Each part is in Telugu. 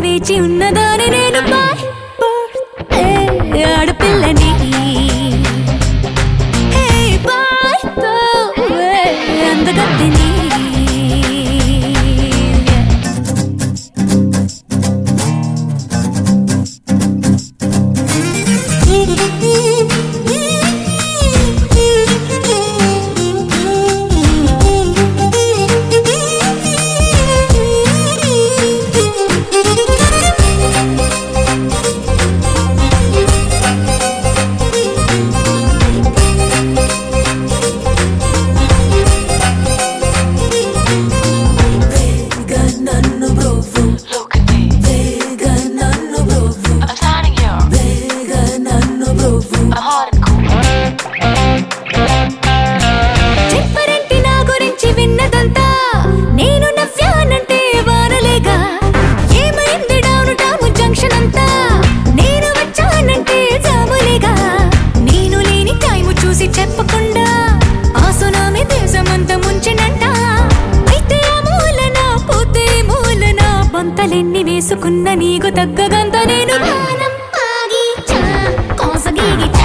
వేచి ఉన్నదాని నేను బాయ్ బర్త్డే ఆడపిల్లని హే బాయ్ అందగత్తిని Look at me. I'm signing you. I'm hot and cool. చెప్పరంటి నా గురించి విన్నదంతా నేను నవ్వానంటే వానలేగా ఏమైంది డౌన్ టౌన్ జంక్షన్ అంతా నేను వచ్చానంటే జాములేగా నేను లేని టైము చూసి చెప్పకుండా ఆ సునామీ దేశమంతా ముంచినంట అయితే ఆ మూలన పోతే ఈ మూలన బొంతలెన్ని వేసుకున్న నీకు తగ్గగంత నేను గానం ఆగిచా, కోసగిగిచా.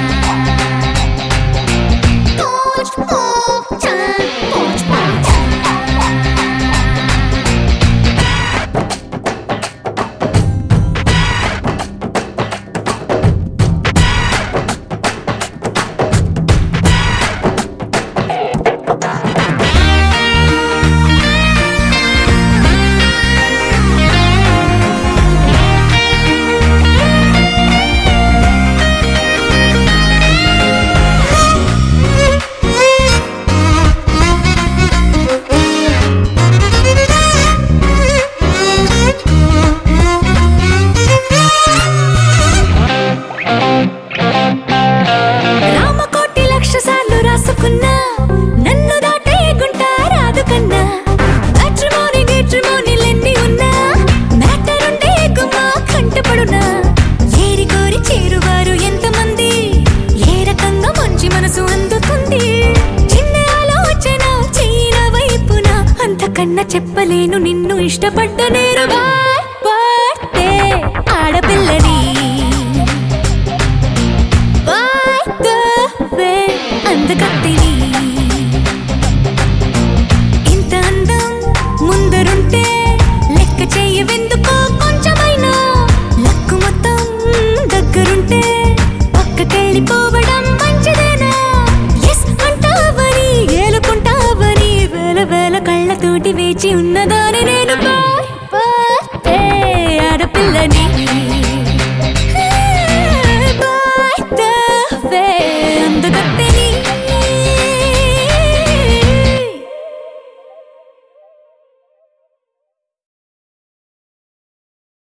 Coach Mocha, Coach Mocha. Ramakoti లక్ష సార్లు రాసుకున్నా నన్ను దాటే గుంట రాదు కన్నా మ్యాట్రిమోని గేట్రిమోనిలెన్ని ఉన్నా మ్యాటర్ ఉండే గుమ్మ కంటపడునా ఏరి కోరి చేరువారు ఎంతమంది ఏ రకంగా మంచి మనసు అందుతుంది చిన్న ఆలోచన చైన వైపున అంతకన్నా చెప్పలేను నిన్ను ఇష్టపడ్డ నేరు బర్త్డే ఆడపిల్లని By the way, అందగత్తిని